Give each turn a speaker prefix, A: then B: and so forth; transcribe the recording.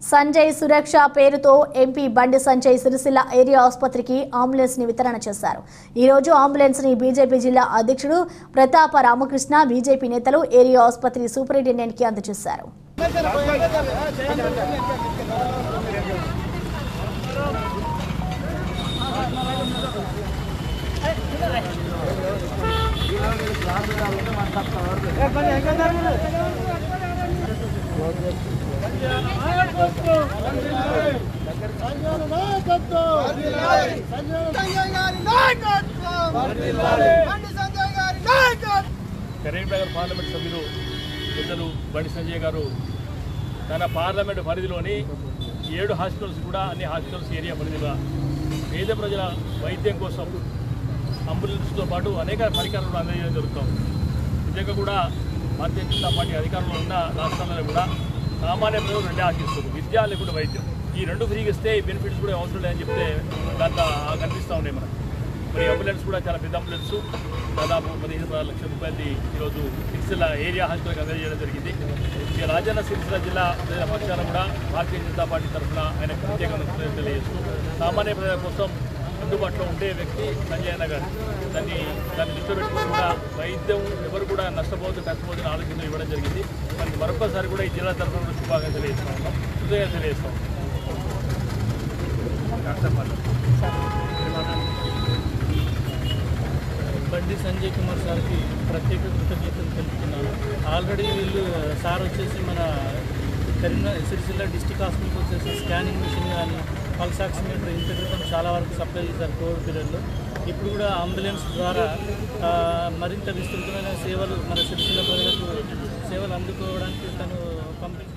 A: సంజయ్ సురక్ష పేరుతో MP Bandi Sanjay Sircilla area ఆసుపత్రికి ambulance ని వితరణ చేశారు ఈ రోజు అంబులెన్స్ ని బీజేపీ జిల్లా అధ్యక్షుడు ప్రతాప రామకృష్ణ బీజేపీ నేతలు ఏరియా ఆసుపత్రి సూపరింటెండెంట్ కి అందజేశారు
B: కరీంనగర్ పార్లమెంట్ సభ్యులు పెద్దలు బండి సంజయ్ గారు తన పార్లమెంట్ పరిధిలోని ఏడు హాస్పిటల్స్ కూడా అన్ని హాస్పిటల్స్ ఏరియా పరిధిగా పేద ప్రజల వైద్యం కోసం అంబులెన్స్తో పాటు అనేక పరికరాలు అందజేయడం జరుగుతాం నిజంగా కూడా భారతీయ జనతా పార్టీ అధికారంలో ఉన్న రాష్ట్రాలలో కూడా సామాన్య ప్రజలు రెండే ఆశిస్తారు విద్య లేకుండా వైద్యం ఈ రెండు ఫ్రీగా ఇస్తే ఈ బెనిఫిట్స్ కూడా అవసరం లేదని చెప్తే దాంట్లో కనిపిస్తూ ఉన్నాయి మనకు మరి అంబులెన్స్ కూడా చాలా పెద్ద అంబులెన్స్ దాదాపు పదిహేను పదహారు లక్షల రూపాయలది ఈరోజు సిరిసిల్ల ఏరియా హాస్పిటల్కి అందజేయడం జరిగింది ఇక రాజన్న సిరిసిల్ల జిల్లా ప్రజల పక్షాన కూడా భారతీయ జనతా పార్టీ తరఫున ఆయన ప్రత్యేకంగా కృతజ్ఞతలు తెలియజేస్తూ సామాన్య ప్రజల కోసం అందుబాటులో ఉండే వ్యక్తి సంజయ్ అన్న గారు దాన్ని దాన్ని దృష్టిలో పెట్టుకుని కూడా వైద్యం ఎవరు కూడా నష్టపోతూ కష్టపోతున్న ఆలోచన ఇవ్వడం జరిగింది మనకి మరొకసారి కూడా ఈ జిల్లా తరఫున కూడా శుభాకాంక్షలు తెలియజేస్తా ఉన్నాం హృదయాలు తెలియజేస్తాం డాక్టర్ మాట్లాడు
C: బండి సంజయ్ కుమార్ సార్కి ప్రత్యేక కృతజ్ఞతలు తెలుపుతున్నాను ఆల్రెడీ వీళ్ళు సార్ వచ్చేసి మన కరీంనగర్ సిరిసిల్ల డిస్టిక్ హాస్పిటల్కి వచ్చేసి స్కానింగ్ మిషన్ కానీ పల్స్ ఆక్సిమీటర్ ఇంత క్రితం చాలా వరకు సప్లై చేశారు కోవిడ్ పీరియడ్లో ఇప్పుడు కూడా అంబులెన్స్ ద్వారా ఆ, మరింత విస్తృతమైన సేవలు మన సిరిసిల్ల ప్రజలకు సేవలు అందుకోవడానికి తను పంపించారు